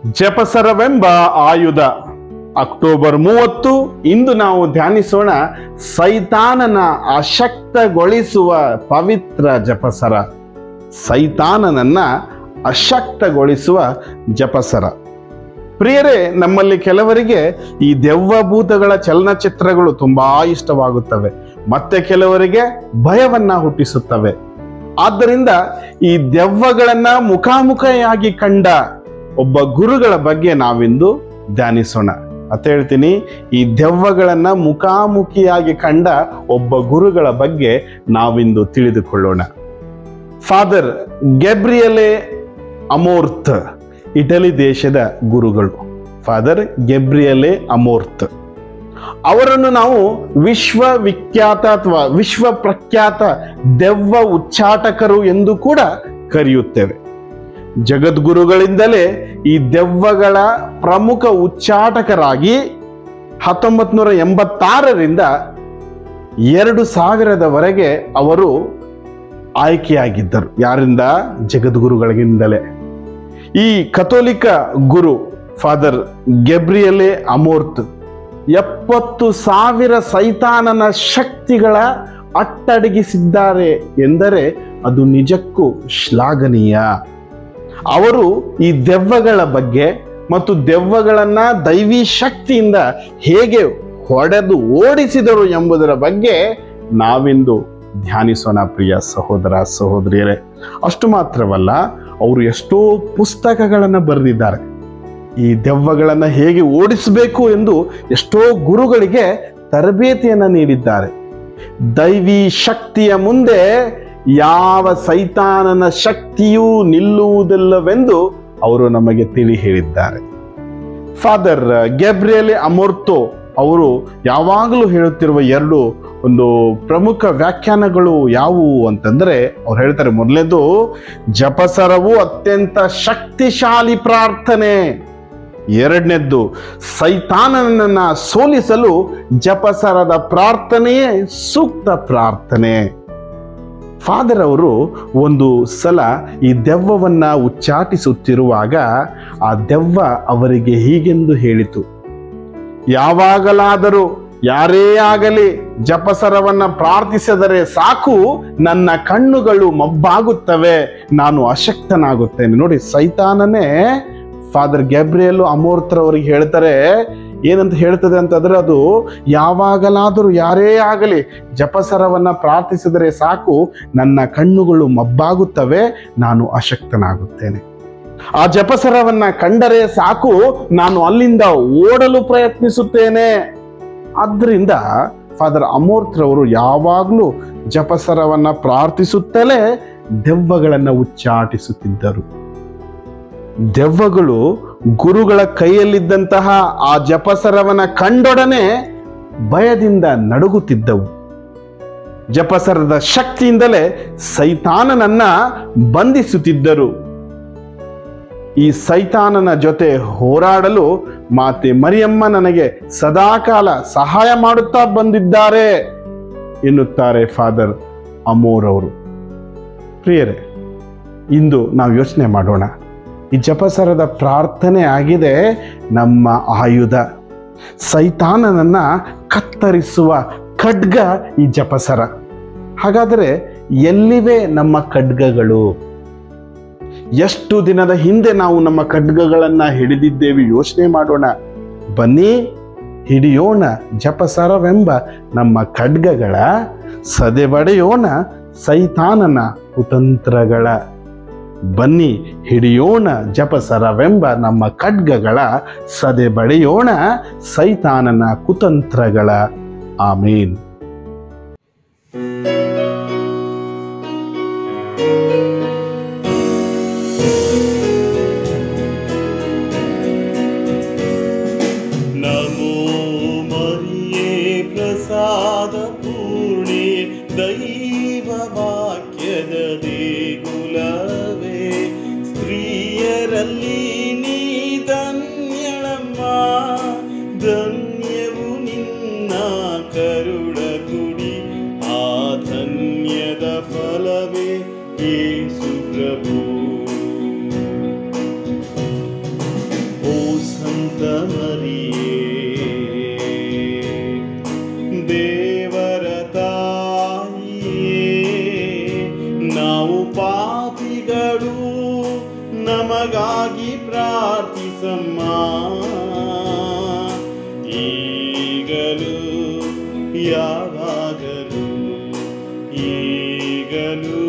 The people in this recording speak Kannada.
ಜಪಸರವೆಂಬ ಆಯುಧ ಅಕ್ಟೋಬರ್ ಮೂವತ್ತು ಇಂದು ನಾವು ಧ್ಯಾನಿಸೋಣ ಸೈತಾನನ ಅಶಕ್ತಗೊಳಿಸುವ ಪವಿತ್ರ ಜಪಸರ ಸೈತಾನನನ್ನ ಅಶಕ್ತಗೊಳಿಸುವ ಜಪಸರ ಪ್ರಿಯರೇ ನಮ್ಮಲ್ಲಿ ಕೆಲವರಿಗೆ ಈ ದೆವ್ವಭೂತಗಳ ಚಲನಚಿತ್ರಗಳು ತುಂಬಾ ಇಷ್ಟವಾಗುತ್ತವೆ ಮತ್ತೆ ಕೆಲವರಿಗೆ ಭಯವನ್ನ ಹುಟ್ಟಿಸುತ್ತವೆ ಆದ್ದರಿಂದ ಈ ದೆವ್ವಗಳನ್ನ ಮುಖಾಮುಖಿಯಾಗಿ ಕಂಡ ಒಬ್ಬ ಗುರುಗಳ ಬಗ್ಗೆ ನಾವಿಂದು ಧ್ಯಾನಿಸೋಣ ಅಂತ ಹೇಳ್ತೀನಿ ಈ ದೆವ್ವಗಳನ್ನ ಮುಖಾಮುಖಿಯಾಗಿ ಕಂಡ ಒಬ್ಬ ಗುರುಗಳ ಬಗ್ಗೆ ನಾವಿಂದು ತಿಳಿದುಕೊಳ್ಳೋಣ ಫಾದರ್ ಗೆಬ್ರಿಯಲೆ ಅಮೋರ್ತ್ ಇಟಲಿ ದೇಶದ ಗುರುಗಳು ಫಾದರ್ ಗೆಬ್ರಿಯಲೆ ಅಮೋರ್ತ್ ಅವರನ್ನು ನಾವು ವಿಶ್ವವಿಖ್ಯಾತ ಅಥವಾ ವಿಶ್ವ ಪ್ರಖ್ಯಾತ ದೆವ್ವ ಉಚ್ಚಾಟಕರು ಎಂದು ಕೂಡ ಕರೆಯುತ್ತೇವೆ ಜಗದ್ಗುರುಗಳಿಂದಲೇ ಈ ದೆವ್ವಗಳ ಪ್ರಮುಖ ಉಚ್ಚಾಟಕರಾಗಿ ಹತ್ತೊಂಬತ್ ನೂರ ಎಂಬತ್ತಾರರಿಂದ ಎರಡು ಸಾವಿರದವರೆಗೆ ಅವರು ಆಯ್ಕೆಯಾಗಿದ್ದರು ಯಾರಿಂದ ಜಗದ್ಗುರುಗಳಿಂದಲೇ ಈ ಕಥೋಲಿಕ ಗುರು ಫಾದರ್ ಗೆಬ್ರಿಯಲೆ ಅಮೋರ್ತ್ ಎಪ್ಪತ್ತು ಸಾವಿರ ಸೈತಾನನ ಶಕ್ತಿಗಳ ಅಟ್ಟಡಗಿಸಿದ್ದಾರೆ ಎಂದರೆ ಅದು ನಿಜಕ್ಕೂ ಶ್ಲಾಘನೀಯ ಅವರು ಈ ದೆವ್ವಗಳ ಬಗ್ಗೆ ಮತ್ತು ದೆವ್ವಗಳನ್ನ ದೈವಿ ಶಕ್ತಿಯಿಂದ ಹೇಗೆ ಹೊಡೆದು ಓಡಿಸಿದರು ಎಂಬುದರ ಬಗ್ಗೆ ನಾವಿಂದು ಧ್ಯಾನಿಸೋಣ ಪ್ರಿಯ ಸಹೋದರ ಸಹೋದರಿಯರೇ ಅಷ್ಟು ಮಾತ್ರವಲ್ಲ ಅವರು ಎಷ್ಟೋ ಪುಸ್ತಕಗಳನ್ನು ಬರೆದಿದ್ದಾರೆ ಈ ದೆವ್ವಗಳನ್ನು ಹೇಗೆ ಓಡಿಸಬೇಕು ಎಂದು ಎಷ್ಟೋ ಗುರುಗಳಿಗೆ ತರಬೇತಿಯನ್ನು ನೀಡಿದ್ದಾರೆ ದೈವಿ ಶಕ್ತಿಯ ಮುಂದೆ ಯಾವ ಸೈತಾನನ ಶಕ್ತಿಯೂ ನಿಲ್ಲುವುದಿಲ್ಲವೆಂದು ಅವರು ನಮಗೆ ತಿಳಿ ಹೇಳಿದ್ದಾರೆ ಫಾದರ್ ಗೆಬ್ರಿಯಲೆ ಅಮೋರ್ತೋ ಅವರು ಯಾವಾಗಲೂ ಹೇಳುತ್ತಿರುವ ಎರಡು ಒಂದು ಪ್ರಮುಖ ವ್ಯಾಖ್ಯಾನಗಳು ಯಾವುವು ಅಂತಂದ್ರೆ ಅವ್ರು ಹೇಳ್ತಾರೆ ಮೊದಲನೇದು ಜಪಸರವು ಅತ್ಯಂತ ಶಕ್ತಿಶಾಲಿ ಪ್ರಾರ್ಥನೆ ಎರಡನೇದ್ದು ಸೈತಾನನನ್ನ ಸೋಲಿಸಲು ಜಪಸರದ ಪ್ರಾರ್ಥನೆಯೇ ಸೂಕ್ತ ಪ್ರಾರ್ಥನೆ ಫಾದರ್ ಅವರು ಒಂದು ಸಲ ಈ ದೆವ್ವವನ್ನ ಉಚ್ಚಾಟಿಸುತ್ತಿರುವಾಗ ಆ ದೆವ್ವ ಅವರಿಗೆ ಹೀಗೆಂದು ಹೇಳಿತು ಯಾವಾಗಲಾದರೂ ಯಾರೇ ಆಗಲಿ ಜಪಸರವನ್ನ ಪ್ರಾರ್ಥಿಸಿದರೆ ಸಾಕು ನನ್ನ ಕಣ್ಣುಗಳು ಮಬ್ಬಾಗುತ್ತವೆ ನಾನು ಅಶಕ್ತನಾಗುತ್ತೇನೆ ನೋಡಿ ಸೈತಾನನೇ ಫಾದರ್ ಗ್ಯಾಬ್ರಿಯಲ್ ಅಮೋರ್ತರವರಿಗೆ ಹೇಳ್ತಾರೆ ಏನಂತ ಹೇಳ್ತದೆ ಅಂತಂದ್ರೆ ಅದು ಯಾವಾಗಲಾದರೂ ಯಾರೇ ಆಗಲಿ ಜಪಸರವನ್ನ ಪ್ರಾರ್ಥಿಸಿದರೆ ಸಾಕು ನನ್ನ ಕಣ್ಣುಗಳು ಮಬ್ಬಾಗುತ್ತವೆ ನಾನು ಅಶಕ್ತನಾಗುತ್ತೇನೆ ಆ ಜಪಸರವನ್ನ ಕಂಡರೆ ಸಾಕು ನಾನು ಅಲ್ಲಿಂದ ಓಡಲು ಪ್ರಯತ್ನಿಸುತ್ತೇನೆ ಆದ್ರಿಂದ ಫಾದರ್ ಅಮೋರ್ತ್ರವರು ಯಾವಾಗಲೂ ಜಪಸರವನ್ನ ಪ್ರಾರ್ಥಿಸುತ್ತಲೇ ದೆವ್ವಗಳನ್ನ ಉಚ್ಚಾಟಿಸುತ್ತಿದ್ದರು ದೆವ್ವಗಳು ಗುರುಗಳ ಕೈಯಲ್ಲಿದ್ದಂತಹ ಆ ಜಪಸರವನ ಕಂಡೊಡನೆ ಭಯದಿಂದ ನಡುಗುತ್ತಿದ್ದವು ಜಪಸರದ ಶಕ್ತಿಯಿಂದಲೇ ಸೈತಾನನನ್ನ ಬಂಧಿಸುತ್ತಿದ್ದರು ಈ ಸೈತಾನನ ಜೊತೆ ಹೋರಾಡಲು ಮಾತೆ ಮರಿಯಮ್ಮ ನನಗೆ ಸದಾಕಾಲ ಸಹಾಯ ಮಾಡುತ್ತಾ ಬಂದಿದ್ದಾರೆ ಎನ್ನುತ್ತಾರೆ ಫಾದರ್ ಅಮೋರ್ ಅವರು ಪ್ರಿಯರೇ ಇಂದು ನಾವು ಯೋಚನೆ ಮಾಡೋಣ ಈ ಜಪಸರದ ಪ್ರಾರ್ಥನೆ ಆಗಿದೆ ನಮ್ಮ ಆಯುಧ ಸೈತಾನನನ್ನ ಕತ್ತರಿಸುವ ಖಡ್ಗ ಈ ಜಪಸರ ಹಾಗಾದರೆ ಎಲ್ಲಿವೆ ನಮ್ಮ ಖಡ್ಗಗಳು ಎಷ್ಟು ದಿನದ ಹಿಂದೆ ನಾವು ನಮ್ಮ ಖಡ್ಗಗಳನ್ನ ಹಿಡಿದಿದ್ದೇವೆ ಯೋಚನೆ ಮಾಡೋಣ ಬನ್ನಿ ಹಿಡಿಯೋಣ ಜಪಸರವೆಂಬ ನಮ್ಮ ಖಡ್ಗಗಳ ಸದೆಬಡೆಯೋಣ ಸೈತಾನನ ಕುತಂತ್ರಗಳ ಬನ್ನಿ ಹಿಡಿಯೋಣ ಜಪಸರವೆಂಬ ನಮ್ಮ ಖಡ್ಗಗಳ ಸದೆ ಬಡೆಯೋಣ ಸೈತಾನನ ಕುತಂತ್ರಗಳ ಆಮೀನ್ ನಮೋ ಮರಿಯೇ ಪ್ರಸಾದ ಪೂರ್ಣೆ ದೈವ ವಾಕ್ಯದ ದೇಗುಲವೇ ಸ್ತ್ರೀಯರಲ್ಲಿ ನೀ ಧನ್ಯಳಮ್ಮ ಧನ್ಯವು ನಿನ್ನ ಕರುಣ ಪ್ರಾರ್ಥಿಸಮ್ಮ ಈಗಲೂ ಯಾವಾಗಲೂ ಈಗಲೂ